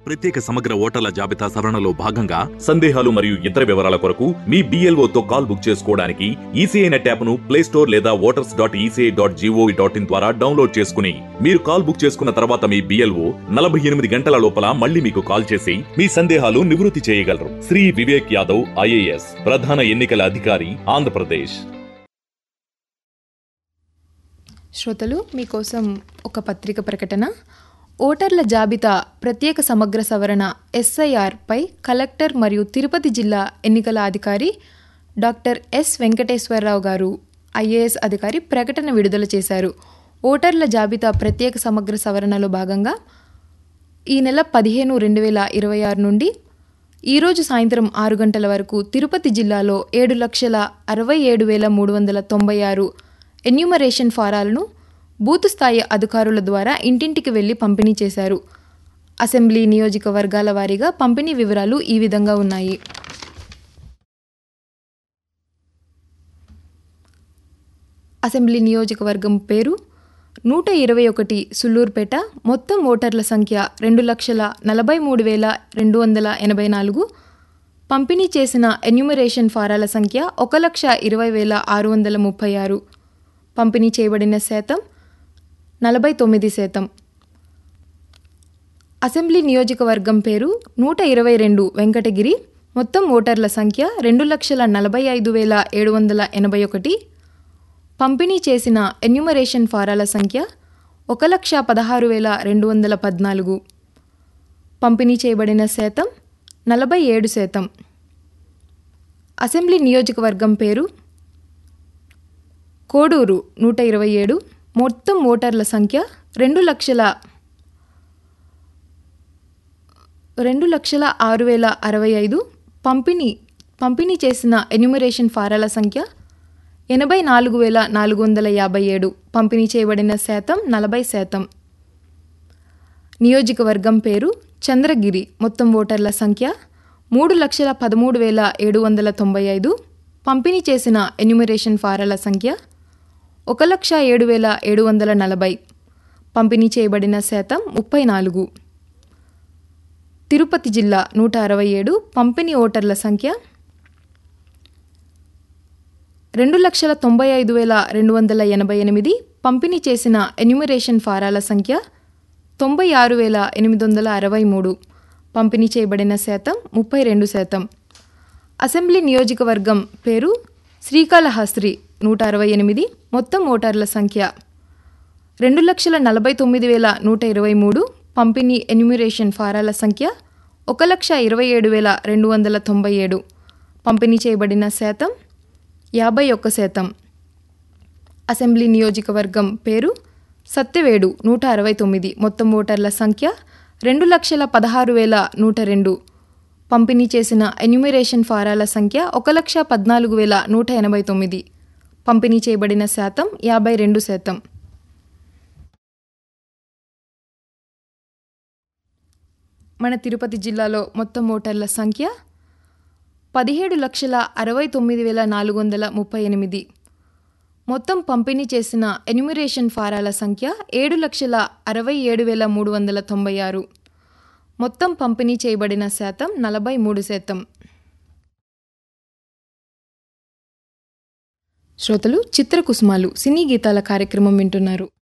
ప్రత్యేక సమగ్ర ఓటర్ల జాబితా సవరణలో భాగంగా సందేహాలు మరియు ఇతర వివరాల కొరకు మీ BLO తో కాల్ బుక్ చేసుకోవడానికి ఈసీఐ నెట్ యాప్ను ప్లే స్టోర్ లేదా voters dot ECI dot G O V dot in ద్వారా డౌన్లోడ్ చేసుకుని మీరు కాల్ బుక్ చేసుకున్న తర్వాత మీ బిఎల్ఓ నలభై ఎనిమిది గంటల లోపల మళ్ళీ మీకు కాల్ చేసి మీ సందేహాలు నివృత్తి చేయగలరు శ్రీ వివేక్ యాదవ్ ఐఏఎస్ ప్రధాన ఎన్నికల అధికారి ఆంధ్రప్రదేశ్ శ్రోతలు మీకోసం ఒక పత్రిక ప్రకటన ఓటర్ల జాబితా ప్రత్యేక సమగ్ర సవరణ ఎస్ఐఆర్పై కలెక్టర్ మరియు తిరుపతి జిల్లా ఎన్నికల అధికారి డాక్టర్ ఎస్ వెంకటేశ్వరరావు గారు ఐఏఎస్ అధికారి ప్రకటన విడుదల చేశారు ఓటర్ల జాబితా ప్రత్యేక సమగ్ర సవరణలో భాగంగా ఈ నెల పదిహేను రెండు వేల ఇరవై ఆరు నుండి ఈరోజు సాయంత్రం ఆరు గంటల వరకు తిరుపతి జిల్లాలో ఏడు లక్షల అరవై ఏడు వేల మూడు వందల తొంభై ఆరు ఎన్యూమరేషన్ ఫారాలను బూత్ స్థాయి అధికారుల ద్వారా ఇంటింటికి వెళ్లి పంపిణీ చేశారు అసెంబ్లీ నియోజకవర్గాల వారీగా పంపిణీ వివరాలు ఈ విధంగా ఉన్నాయి అసెంబ్లీ నియోజకవర్గం పేరు నూట ఇరవై ఒకటి సుల్లూర్పేట మొత్తం ఓటర్ల సంఖ్య రెండు లక్షల నలభై మూడు వేల రెండు వందల ఎనభై నాలుగు పంపిణీ చేసిన ఎన్యూమరేషన్ ఫారాల సంఖ్య ఒక లక్ష ఇరవై వేల ఆరు వందల ముప్పై ఆరు పంపిణీ చేయబడిన శాతం నలభై తొమ్మిది శాతం అసెంబ్లీ నియోజకవర్గం పేరు నూట ఇరవై రెండు వెంకటగిరి మొత్తం ఓటర్ల సంఖ్య రెండు లక్షల నలభై ఐదు వేల ఏడు వందల ఎనభై ఒకటి పంపిణీ చేసిన ఎన్యూమరేషన్ ఫారాల సంఖ్య ఒక లక్ష పదహారు వేల రెండు వందల పద్నాలుగు పంపిణీ చేయబడిన శాతం నలభై ఏడు శాతం అసెంబ్లీ నియోజకవర్గం పేరు కోడూరు నూట ఇరవై ఏడు మొత్తం ఓటర్ల సంఖ్య రెండు లక్షల రెండు లక్షల ఆరు వేల అరవై ఐదు పంపిణీ పంపిణీ చేసిన ఎన్యూమరేషన్ ఫారాల సంఖ్య ఎనభై నాలుగు వేల నాలుగు వందల యాభై ఏడు పంపిణీ చేయబడిన శాతం నలభై శాతం నియోజకవర్గం పేరు చంద్రగిరి మొత్తం ఓటర్ల సంఖ్య మూడు లక్షల పదమూడు వేల ఏడు వందల తొంభై ఐదు పంపిణీ చేసిన ఎన్యూమరేషన్ ఫారాల సంఖ్య ఒక లక్ష ఏడు వేల ఏడు వందల నలభై పంపిణీ చేయబడిన శాతం ముప్పై నాలుగు తిరుపతి జిల్లా నూట అరవై ఏడు పంపిణీ ఓటర్ల సంఖ్య రెండు లక్షల తొంభై ఐదు వేల రెండు వందల ఎనభై ఎనిమిది పంపిణీ చేసిన ఎన్యూమరేషన్ ఫారాల సంఖ్య తొంభై ఆరు వేల ఎనిమిది వందల అరవై మూడు పంపిణీ చేయబడిన శాతం ముప్పై రెండు శాతం అసెంబ్లీ నియోజకవర్గం పేరు శ్రీకాళహస్త్రి నూట అరవై ఎనిమిది మొత్తం ఓటర్ల సంఖ్య రెండు లక్షల నలభై తొమ్మిది వేల నూట ఇరవై మూడు పంపిణీ ఎన్యూమరేషన్ ఫారాల సంఖ్య ఒక లక్ష ఇరవై ఏడు వేల రెండు వందల తొంభై ఏడు పంపిణీ చేయబడిన శాతం యాభై ఒక్క శాతం అసెంబ్లీ నియోజకవర్గం పేరు సత్యవేడు నూట అరవై తొమ్మిది మొత్తం ఓటర్ల సంఖ్య రెండు లక్షల పదహారు వేల నూట రెండు పంపిణీ చేసిన ఎన్యూమరేషన్ ఫారాల సంఖ్య ఒక లక్ష పద్నాలుగు వేల నూట ఎనభై తొమ్మిది పంపిణీ చేయబడిన శాతం యాభై రెండు శాతం మన తిరుపతి జిల్లాలో మొత్తం ఓటర్ల సంఖ్య పదిహేడు లక్షల అరవై తొమ్మిది వేల నాలుగు వందల ముప్పై ఎనిమిది మొత్తం పంపిణీ చేసిన ఎన్యూమరేషన్ ఫారాల సంఖ్య ఏడు లక్షల అరవై ఏడు వేల మూడు వందల తొంభై ఆరు మొత్తం పంపిణీ చేయబడిన శాతం నలభై మూడు శాతం శ్రోతలు చిత్రకుసుమాలు సినీ గీతాల కార్యక్రమం వింటున్నారు